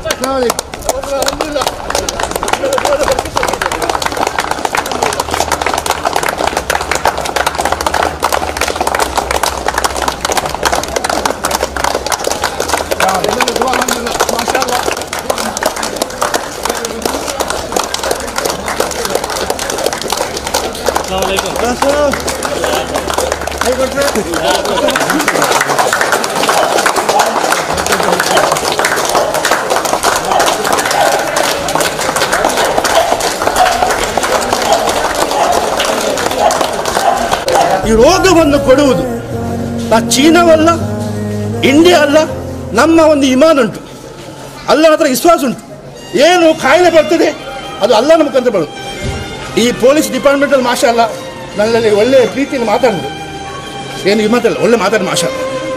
ಈ ರೋಗವನ್ನು ಕೊಡುವುದು ಆ ಚೀನಾವಲ್ಲ ಇಂಡಿಯಾ ಅಲ್ಲ ನಮ್ಮ ಒಂದು ಇಮಾನ್ ಉಂಟು ಅಲ್ಲನ ಹತ್ರ ವಿಶ್ವಾಸ ಉಂಟು ಏನು ಕಾಯಿಲೆ ಬರ್ತದೆ ಅದು ಅಲ್ಲನ ಮುಖಾಂತರ ಬರೋದು ಈ ಪೊಲೀಸ್ ಡಿಪಾರ್ಟ್ಮೆಂಟಲ್ಲಿ ಮಾಷ ಅಲ್ಲ ನನ್ನಲ್ಲಿ ಒಳ್ಳೆ ಪ್ರೀತಿಯಿಂದ ಮಾತಾಡಿದ್ರು ಏನು ಈ ಮಾತಲ್ಲ ಒಳ್ಳೆ ಮಾತಾಡಿ ಮಾಷ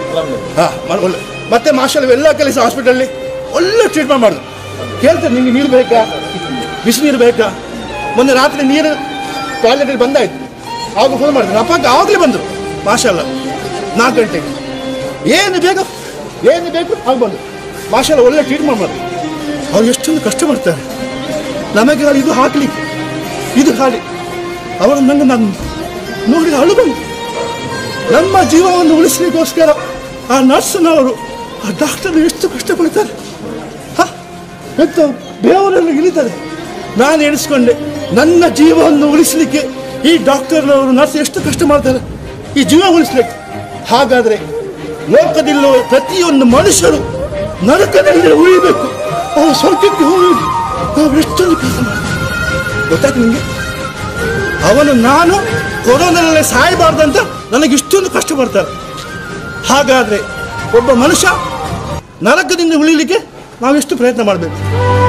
ಹಾಂ ಒಳ್ಳೆ ಮತ್ತೆ ಮಾಷಲ್ ಎಲ್ಲ ಕೆಲಸ ಹಾಸ್ಪಿಟಲ್ಲಿ ಒಳ್ಳೆ ಟ್ರೀಟ್ಮೆಂಟ್ ಮಾಡಿದ್ರು ಕೇಳ್ತಾರೆ ನಿಮಗೆ ನೀರು ಬೇಕಾ ಬಿಸಿ ನೀರು ಬೇಕಾ ಮೊನ್ನೆ ರಾತ್ರಿ ನೀರು ಟಾಯ್ಲೆಟಲ್ಲಿ ಬಂದಾಯ್ತು ಆವಾಗ ಫೋನ್ ಮಾಡಿದ್ರು ಅಪ್ಪ ಆವಾಗಲೇ ಬಂದರು ಮಾಷಲ್ಲ ನಾಲ್ಕು ಗಂಟೆಗೆ ಏನು ಬೇಕು ಏನು ಬೇಕು ಆಗ ಬಂದರು ಮಾಷಲ್ಲ ಒಳ್ಳೆ ಟ್ರೀಟ್ಮೆಂಟ್ ಮಾಡಿದ್ರು ಅವ್ರು ಎಷ್ಟೊಂದು ಕಷ್ಟ ಪಡ್ತಾರೆ ನಮಗೆ ಅಲ್ಲಿ ಇದು ಹಾಕ್ಲಿಕ್ಕೆ ಇದು ಖಾಲಿ ಅವರು ನಂಗೆ ನಾನು ನೋಡಿ ಅಳು ಬಂತು ನಮ್ಮ ಜೀವವನ್ನು ಉಳಿಸಲಿಕ್ಕೋಸ್ಕರ ಆ ನರ್ಸ್ನವರು ಆ ಡಾಕ್ಟರ್ ಎಷ್ಟು ಕಷ್ಟಪಡ್ತಾರೆ ಹ? ಎಂತ ಬೇವರೆಲ್ಲ ಇಳಿತಾರೆ ನಾನು ಎಣಿಸ್ಕೊಂಡೆ ನನ್ನ ಜೀವವನ್ನು ಉಳಿಸಲಿಕ್ಕೆ ಈ ಡಾಕ್ಟರ್ನವರು ನರ್ಸ್ ಎಷ್ಟು ಕಷ್ಟ ಮಾಡ್ತಾರೆ ಈ ಜೀವ ಉಳಿಸ್ಲಿಕ್ಕೆ ಹಾಗಾದರೆ ಲೋಕದಲ್ಲಿರುವ ಪ್ರತಿಯೊಂದು ಮನುಷ್ಯರು ನರಕದಲ್ಲಿ ಉಳಿಬೇಕು ಅವ್ರು ಸ್ವರ್ಗಕ್ಕೆ ಹೋಗಬೇಕು ನಾವು ಎಷ್ಟೊಂದು ಕೆಲಸ ಮಾಡ್ತೀವಿ ಗೊತ್ತಾಯ್ತು ನಿಮಗೆ ಅವನು ನಾನು ಕೊರೋನಾದಲ್ಲೇ ಸಾಯಬಾರ್ದಂತ ನನಗೆ ಇಷ್ಟೊಂದು ಕಷ್ಟ ಪಡ್ತಾರೆ ಹಾಗಾದರೆ ಒಬ್ಬ ಮನುಷ್ಯ ನರಕದಿಂದ ಉಳಿಲಿಕ್ಕೆ ನಾವು ಎಷ್ಟು ಪ್ರಯತ್ನ ಮಾಡಬೇಕು